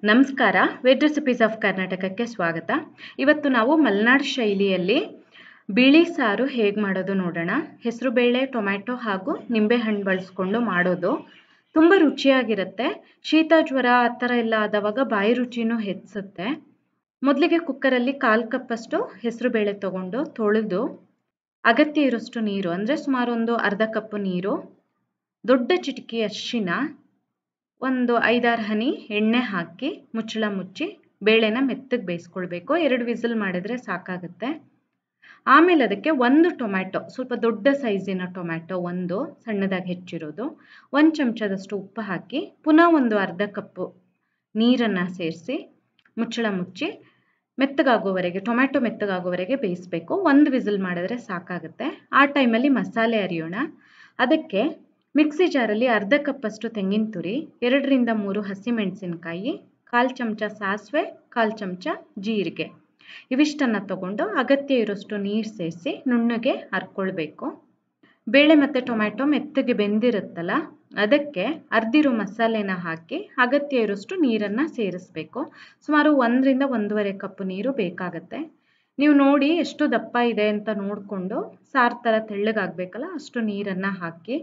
ನಮಸ್ಕಾರ veg recipes of ಕರ್ನಾಟಕಕ್ಕೆ ಸ್ವಾಗತ ಇವತ್ತು ನಾವು ಮಲೆನಾಡು ಶೈಲಿಯಲ್ಲಿ ಬಿಳಿ ಸಾರು ಹೇಗೆ ಮಾಡೋದು ನೋಡೋಣ ಹೆಸರುಬೇಳೆ ಟೊಮ್ಯಾಟೊ ಹಾಗೂ ನಿಂಬೆಹಣ್ಣು ಬಳಸ್ಕೊಂಡು ಮಾಡೋದು ತುಂಬ ರುಚಿಯಾಗಿರುತ್ತೆ ಶೀತ ಜ್ವರ ಆ ಥರ ಎಲ್ಲ ಆದವಾಗ ಬಾಯಿ ರುಚಿನೂ ಹೆಚ್ಚುತ್ತೆ ಮೊದಲಿಗೆ ಕುಕ್ಕರಲ್ಲಿ ಕಾಲು ಕಪ್ಪಷ್ಟು ಹೆಸರುಬೇಳೆ ತಗೊಂಡು ತೊಳೆದು ಅಗತ್ಯ ಇರೋಷ್ಟು ನೀರು ಅಂದರೆ ಸುಮಾರು ಒಂದು ಅರ್ಧ ಕಪ್ಪು ನೀರು ದೊಡ್ಡ ಚಿಟಿಕೆ ಅರಿಶಿನ ಒಂದು ಐದಾರು ಹನಿ ಎಣ್ಣೆ ಹಾಕಿ ಮುಚ್ಚಳ ಮುಚ್ಚಿ ಬೇಳೆನ ಮೆತ್ತಗೆ ಬೇಯಿಸ್ಕೊಳ್ಬೇಕು ಎರಡು ವಿಸಿಲ್ ಮಾಡಿದ್ರೆ ಸಾಕಾಗುತ್ತೆ ಆಮೇಲೆ ಅದಕ್ಕೆ ಒಂದು ಟೊಮ್ಯಾಟೊ ಸ್ವಲ್ಪ ದೊಡ್ಡ ಸೈಜಿನ ಟೊಮ್ಯಾಟೊ ಒಂದು ಸಣ್ಣದಾಗಿ ಹೆಚ್ಚಿರೋದು ಒಂದು ಚಮಚದಷ್ಟು ಉಪ್ಪು ಹಾಕಿ ಪುನಃ ಒಂದು ಅರ್ಧ ಕಪ್ಪು ನೀರನ್ನು ಸೇರಿಸಿ ಮುಚ್ಚಳ ಮುಚ್ಚಿ ಮೆತ್ತಗಾಗೋವರೆಗೆ ಟೊಮ್ಯಾಟೊ ಮೆತ್ತಗಾಗೋವರೆಗೆ ಬೇಯಿಸಬೇಕು ಒಂದು ವಿಸಿಲ್ ಮಾಡಿದ್ರೆ ಸಾಕಾಗುತ್ತೆ ಆ ಟೈಮಲ್ಲಿ ಮಸಾಲೆ ಅರಿಯೋಣ ಅದಕ್ಕೆ ಮಿಕ್ಸಿ ಜಾರಲ್ಲಿ ಅರ್ಧ ಕಪ್ಪಷ್ಟು ತೆಂಗಿನ ತುರಿ ಎರಡರಿಂದ ಮೂರು ಹಸಿಮೆಣಸಿನಕಾಯಿ ಕಾಲು ಚಮಚ ಸಾಸಿವೆ ಕಾಲು ಚಮಚ ಜೀರಿಗೆ ಇವಿಷ್ಟನ್ನು ತಗೊಂಡು ಅಗತ್ಯ ಇರೋಷ್ಟು ನೀರು ಸೇರಿಸಿ ನುಣ್ಣಗೆ ಹರ್ಕೊಳ್ಬೇಕು ಬೇಳೆ ಮತ್ತು ಟೊಮ್ಯಾಟೊ ಮೆತ್ತಗೆ ಬೆಂದಿರುತ್ತಲ್ಲ ಅದಕ್ಕೆ ಅರ್ದಿರೋ ಮಸಾಲೆನ ಹಾಕಿ ಅಗತ್ಯ ಇರೋಷ್ಟು ನೀರನ್ನು ಸೇರಿಸ್ಬೇಕು ಸುಮಾರು ಒಂದರಿಂದ ಒಂದೂವರೆ ಕಪ್ಪು ನೀರು ಬೇಕಾಗತ್ತೆ ನೀವು ನೋಡಿ ಎಷ್ಟು ದಪ್ಪ ಇದೆ ಅಂತ ನೋಡಿಕೊಂಡು ಸಾರು ಥರ ತೆಳ್ಳಗಾಗಬೇಕಲ್ಲ ಅಷ್ಟು ನೀರನ್ನು ಹಾಕಿ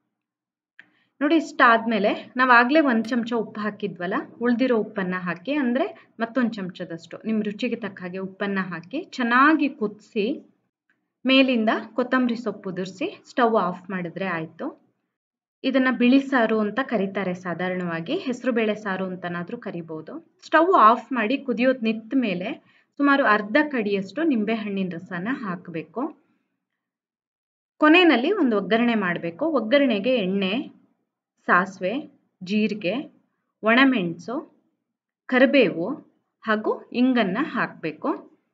ನೋಡಿ ಇಷ್ಟಾದಮೇಲೆ ನಾವು ಆಗಲೇ ಒಂದು ಚಮಚ ಉಪ್ಪು ಹಾಕಿದ್ವಲ್ಲ ಉಳಿದಿರೋ ಉಪ್ಪನ್ನು ಹಾಕಿ ಅಂದರೆ ಮತ್ತೊಂದು ಚಮಚದಷ್ಟು ನಿಮ್ಮ ರುಚಿಗೆ ತಕ್ಕ ಹಾಗೆ ಉಪ್ಪನ್ನು ಹಾಕಿ ಚೆನ್ನಾಗಿ ಕುದಿಸಿ ಮೇಲಿಂದ ಕೊತ್ತಂಬರಿ ಸೊಪ್ಪು ಉದುರಿಸಿ ಸ್ಟವ್ ಆಫ್ ಮಾಡಿದ್ರೆ ಆಯಿತು ಇದನ್ನು ಬಿಳಿ ಸಾರು ಅಂತ ಕರೀತಾರೆ ಸಾಧಾರಣವಾಗಿ ಹೆಸರುಬೇಳೆ ಸಾರು ಅಂತನಾದರೂ ಕರಿಬೋದು ಸ್ಟವ್ ಆಫ್ ಮಾಡಿ ಕುದಿಯೋದು ನಿಂತ ಮೇಲೆ ಸುಮಾರು ಅರ್ಧ ಕಡಿಯಷ್ಟು ನಿಂಬೆಹಣ್ಣಿನ ರಸನ ಹಾಕಬೇಕು ಕೊನೆಯಲ್ಲಿ ಒಂದು ಒಗ್ಗರಣೆ ಮಾಡಬೇಕು ಒಗ್ಗರಣೆಗೆ ಎಣ್ಣೆ ಸಾಸಿವೆ ಜೀರಿಗೆ ಒಣಮೆಣಸು ಕರಿಬೇವು ಹಾಗೂ ಇಂಗನ್ನು ಹಾಕಬೇಕು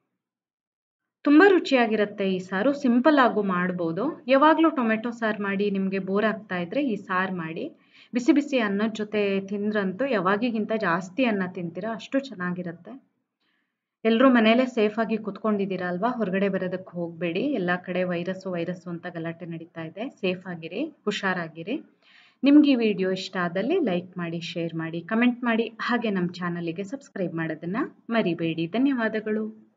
ತುಂಬ ರುಚಿಯಾಗಿರುತ್ತೆ ಈ ಸಾರು ಸಿಂಪಲ್ ಆಗು ಮಾಡ್ಬೋದು ಯಾವಾಗಲೂ ಟೊಮೆಟೊ ಸಾರು ಮಾಡಿ ನಿಮಗೆ ಬೋರ್ ಆಗ್ತಾ ಇದ್ರೆ ಈ ಸಾರು ಮಾಡಿ ಬಿಸಿ ಬಿಸಿ ಅನ್ನದ ಜೊತೆ ತಿಂದ್ರಂತೂ ಯಾವಾಗಿಗಿಂತ ಜಾಸ್ತಿ ಅನ್ನ ತಿಂತೀರ ಅಷ್ಟು ಚೆನ್ನಾಗಿರುತ್ತೆ ಎಲ್ಲರೂ ಮನೇಲೇ ಸೇಫಾಗಿ ಕುತ್ಕೊಂಡಿದ್ದೀರಾ ಅಲ್ವಾ ಹೊರಗಡೆ ಬರೋದಕ್ಕೆ ಹೋಗಬೇಡಿ ಎಲ್ಲ ಕಡೆ ವೈರಸ್ಸು ವೈರಸ್ಸು ಅಂತ ಗಲಾಟೆ ನಡೀತಾ ಇದೆ ಸೇಫ್ ಆಗಿರಿ ಹುಷಾರಾಗಿರಿ ನಿಮ್ಗೆ ಈ ವಿಡಿಯೋ ಇಷ್ಟ ಆದಲ್ಲಿ ಲೈಕ್ ಮಾಡಿ ಶೇರ್ ಮಾಡಿ ಕಮೆಂಟ್ ಮಾಡಿ ಹಾಗೆ ನಮ್ಮ ಚಾನಲಿಗೆ ಸಬ್ಸ್ಕ್ರೈಬ್ ಮಾಡೋದನ್ನು ಮರಿಬೇಡಿ ಧನ್ಯವಾದಗಳು